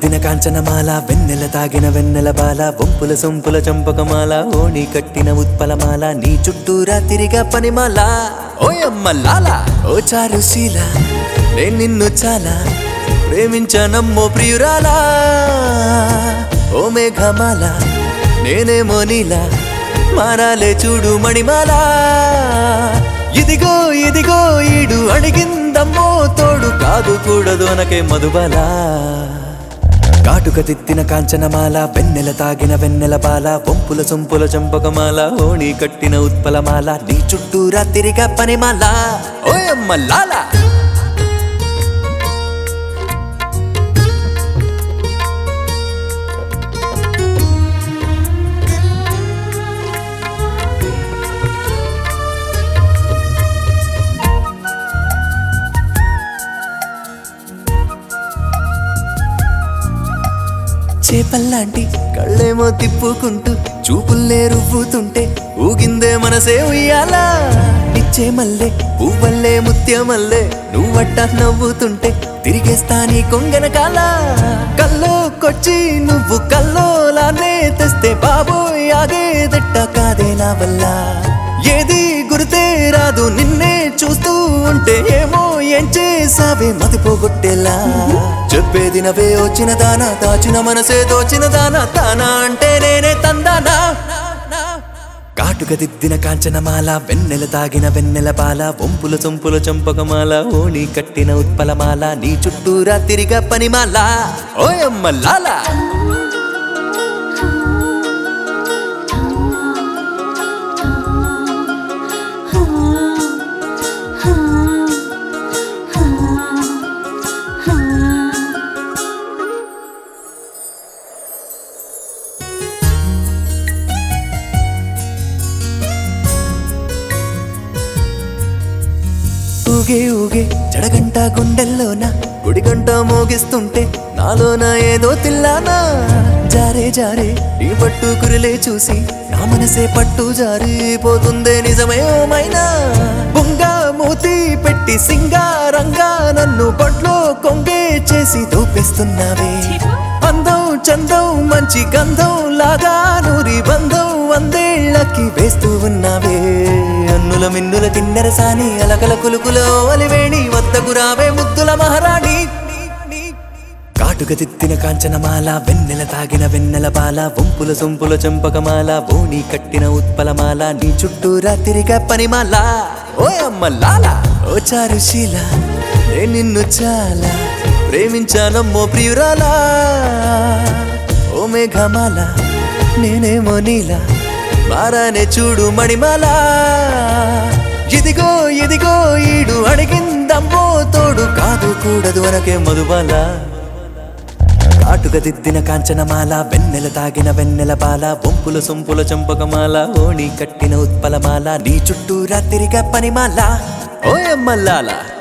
దిద్దిన కాంచనమాల వెన్నెల తాగిన వెన్నెల బాల వంపుల సొంపుల చంపకమాల ఓణి కట్టిన ఉత్పలమాల నీ చుట్టూరా తిరిగా పనిమాల ఓయమ్మ లాల ఓ చారుశీల నేను నిన్ను చాలా ప్రేమించనమ్మో ప్రియురాలా ఓ మేఘమాల నేనేమో నీలా మారాలే చూడు మణిమాల ఇదిగో ఇదిగో ఈడు అడిగిందమ్మో తోడు కాదు కూడదు అనకే మధుబాల కాటుక తిత్తిన కాంచనమాల వెన్నెల తాగిన వెన్నెల బాల వంపుల సొంపుల చంపకమాల ఓణి కట్టిన ఉత్పలమాల నీ చుట్టూరా తిరిగా పనిమాల ఓయమ్మ లాలా చేపల్లాంటి కళ్ళేమో తిప్పుకుంటూ చూపుల్లే రువ్వుతుంటే ఊగిందే మనసే ఉయ్యాలా నిచ్చే మల్లె పువ్వల్లే ముత్యమల్లే నువ్వట్ట నవ్వుతుంటే తిరిగేస్తా నీ కొంగన కాల కల్లో కొచ్చి నువ్వు కల్లోలానే తెస్తే బాబోయ్ ఆగేదట్ట కాదే నా వల్ల ఏది గురితే రాదు నిన్నే చూస్తూ ఉంటే ఏమో ఏం చేసావే మతిపోగొట్టేలా చెప్పేది నవే వచ్చిన దానా దాచిన మనసే దోచిన దానా తానా అంటే నేనే తందానా కాటుక దిద్దిన కాంచనమాల వెన్నెల తాగిన వెన్నెల బాల వంపుల చొంపుల చంపకమాల ఓణి కట్టిన ఉత్పలమాల నీ చుట్టూరా తిరిగా పనిమాల ఓయమ్మ లాలా ఊగే ఊగే జడగంట గుండెల్లోన గుడిగంట మోగిస్తుంటే నాలోన ఏదో తిల్లానా జారే జారే నీ పట్టు కురిలే చూసి నా మనసే పట్టు జారిపోతుందే నిజమే మైనా బుంగా మూతి పెట్టి సింగారంగా నన్ను పట్లో కొంగే చేసి దూపేస్తున్నావే అందం చందం మంచి గంధం లాగా నూరి బంధం వందేళ్లకి వేస్తూ ఉన్నావే అన్నుల మిన్నుల కిన్నెర సాని అలకల కులుకులో అలివేణి వద్దకు రావే ముద్దుల మహారాణి కాటుక తిత్తిన కాంచనమాల వెన్నెల తాగిన వెన్నెల బాల వంపుల సొంపుల చంపకమాల బోణి కట్టిన ఉత్పలమాల నీ చుట్టూరా తిరిగా పనిమాల ఓయమ్మ లాల ఓ చారుశీల నేను నిన్ను చాలా ప్రేమించానమ్మో ప్రియురాలా ఓ మేఘమాల నేనేమో నీలా మారానే చూడు మణిమాల ఇదిగో ఇదిగో ఈడు అడిగిందమ్మో తోడు కాదు కూడదు అనకే మధుబాల కాటుక దిద్దిన కాంచనమాల వెన్నెల తాగిన వెన్నెల బాల వంపుల సొంపుల చంపకమాల ఓణి కట్టిన ఉత్పలమాల నీ చుట్టూరా తిరిగా పనిమాల ఓయమ్మల్లాల